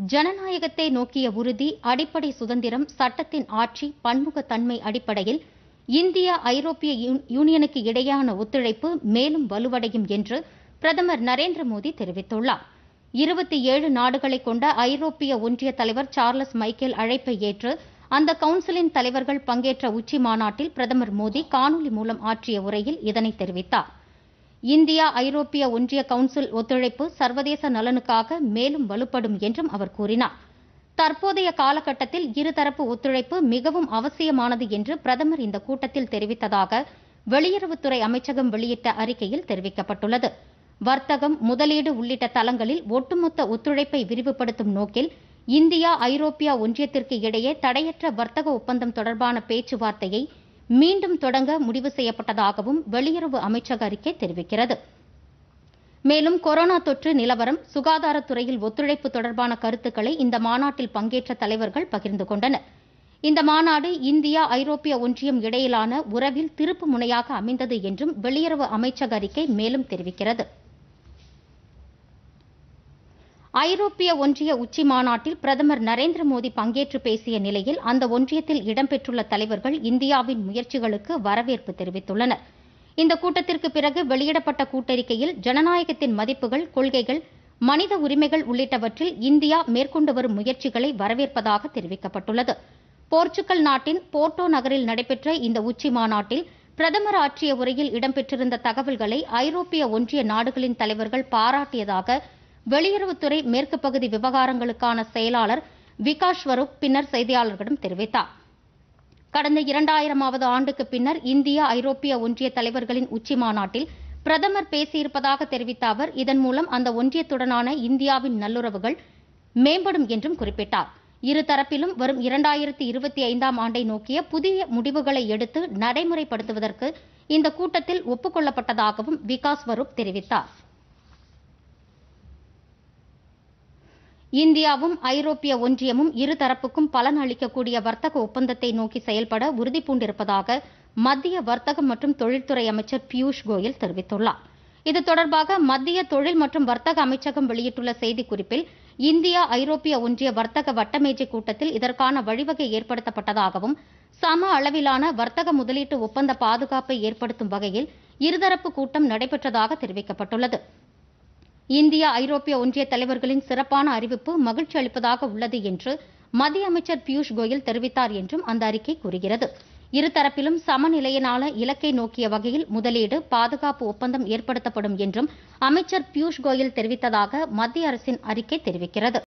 ஜனநாயகத்தை நோக்கிய உறுதி அடிப்படை சுதந்திரம் சட்டத்தின் ஆட்சி பன்முகத்தன்மை அடிப்படையில் இந்திய ஐரோப்பிய யூ- யூனியனுக்கு இடையேயான ஒத்துழைப்பு மேலும் வலுவடையும் என்று பிரதமர் நரேந்திர மோடி தெரிவித்துள்ளார் இருபத்தி ஏழு நாடுகளை கொண்ட ஐரோப்பிய ஒன்றிய தலைவர் சார்லஸ் மைக்கேல் அழைப்பை ஏற்று அந்த கவுன்சிலின் தலைவர்கள் பங்கேற்ற உச்சி மாநாட்டில் பிரதமர் மோடி காணொலி மூலம் ஆற்றிய உரையில் இதனை தெரிவித்தார் இந்தியா ஐரோப்பிய ஒன்றிய கவுன்சில் ஒத்துழைப்பு சர்வதேச நலனுக்காக மேலும் வலுப்படும் என்றும் அவர் கூறினார் தற்போதைய காலகட்டத்தில் இருதரப்பு ஒத்துழைப்பு மிகவும் அவசியமானது என்று பிரதமர் இந்த கூட்டத்தில் தெரிவித்ததாக வெளியுறவுத்துறை அமைச்சகம் வெளியிட்ட அறிக்கையில் தெரிவிக்கப்பட்டுள்ளது வர்த்தகம் முதலீடு உள்ளிட்ட தளங்களில் ஒட்டுமொத்த ஒத்துழைப்பை விரிவுபடுத்தும் நோக்கில் இந்தியா ஐரோப்பியா ஒன்றியத்திற்கு இடையே தடையற்ற வர்த்தக ஒப்பந்தம் தொடர்பான பேச்சுவார்த்தையை மீண்டும் தொடங்க முடிவு செய்யப்பட்டதாகவும் வெளியுறவு அமைச்சக அறிக்கை தெரிவிக்கிறது மேலும் கொரோனா தொற்று நிலவரம் சுகாதாரத்துறையில் ஒத்துழைப்பு தொடர்பான கருத்துக்களை இந்த மாநாட்டில் பங்கேற்ற தலைவர்கள் பகிர்ந்து கொண்டனர் இந்த மாநாடு இந்தியா ஐரோப்பிய ஒன்றியம் இடையிலான உறவில் திருப்பு முனையாக அமைந்தது என்றும் வெளியுறவு அமைச்சக அறிக்கை மேலும் தெரிவிக்கிறது ஐரோப்பிய ஒன்றிய உச்சி மாநாட்டில் பிரதமர் நரேந்திர மோடி பங்கேற்று பேசிய நிலையில் அந்த ஒன்றியத்தில் இடம்பெற்றுள்ள தலைவர்கள் இந்தியாவின் முயற்சிகளுக்கு வரவேற்பு தெரிவித்துள்ளனர் இந்த கூட்டத்திற்கு பிறகு வெளியிடப்பட்ட கூட்டறிக்கையில் ஜனநாயகத்தின் மதிப்புகள் கொள்கைகள் மனித உரிமைகள் உள்ளிட்டவற்றில் இந்தியா மேற்கொண்டு வரும் முயற்சிகளை வரவேற்பதாக தெரிவிக்கப்பட்டுள்ளது போர்ச்சுகல் நாட்டின் போர்ட்டோ நகரில் நடைபெற்ற இந்த உச்சி மாநாட்டில் பிரதமர் ஆற்றிய உரையில் இடம்பெற்றிருந்த தகவல்களை ஐரோப்பிய ஒன்றிய நாடுகளின் தலைவர்கள் பாராட்டியதாக வெளியுறவுத்துறை மேற்கு பகுதி விவகாரங்களுக்கான செயலாளர் விகாஷ் ஸ்வரூப் பின்னர் செய்தியாளர்களிடம் தெரிவித்தார் கடந்த இரண்டாயிரமாவது ஆண்டுக்கு பின்னர் இந்தியா ஐரோப்பிய ஒன்றிய தலைவர்களின் உச்சி மாநாட்டில் பிரதமர் பேசியிருப்பதாக தெரிவித்த அவர் இதன் மூலம் அந்த ஒன்றியத்துடனான இந்தியாவின் நல்லுறவுகள் மேம்படும் என்றும் குறிப்பிட்டார் இருதரப்பிலும் வரும் இரண்டாயிரத்தி இருபத்தி ஐந்தாம் ஆண்டை நோக்கிய புதிய முடிவுகளை எடுத்து நடைமுறைப்படுத்துவதற்கு இந்த கூட்டத்தில் ஒப்புக் கொள்ளப்பட்டதாகவும் விகாஸ் ஸ்வரூப் தெரிவித்தார் இந்தியாவும் ஐரோப்பிய ஒன்றியமும் இருதரப்புக்கும் பலன் அளிக்கக்கூடிய வர்த்தக ஒப்பந்தத்தை நோக்கி செயல்பட உறுதிபூண்டிருப்பதாக மத்திய வர்த்தகம் மற்றும் தொழில்துறை அமைச்சர் பியூஷ் கோயல் தெரிவித்துள்ளார் இது தொடர்பாக மத்திய தொழில் மற்றும் வர்த்தக அமைச்சகம் வெளியிட்டுள்ள செய்திக்குறிப்பில் இந்தியா ஐரோப்பிய ஒன்றிய வர்த்தக வட்டமேஜை கூட்டத்தில் இதற்கான வழிவகை ஏற்படுத்தப்பட்டதாகவும் சம அளவிலான வர்த்தக முதலீட்டு ஒப்பந்த பாதுகாப்பை ஏற்படுத்தும் வகையில் இருதரப்பு கூட்டம் நடைபெற்றதாக தெரிவிக்கப்பட்டுள்ளது இந்தியா ஐரோப்பிய ஒன்றிய தலைவர்களின் சிறப்பான அறிவிப்பு மகிழ்ச்சி அளிப்பதாக உள்ளது என்று மத்திய அமைச்சர் பியூஷ் கோயல் தெரிவித்தார் என்றும் அந்த அறிக்கை கூறுகிறது இருதரப்பிலும் சமநிலையிலான இலக்கை நோக்கிய வகையில் முதலீடு பாதுகாப்பு ஒப்பந்தம் ஏற்படுத்தப்படும் என்றும் அமைச்சர் பியூஷ் கோயல் தெரிவித்ததாக மத்திய அரசின் அறிக்கை தெரிவிக்கிறது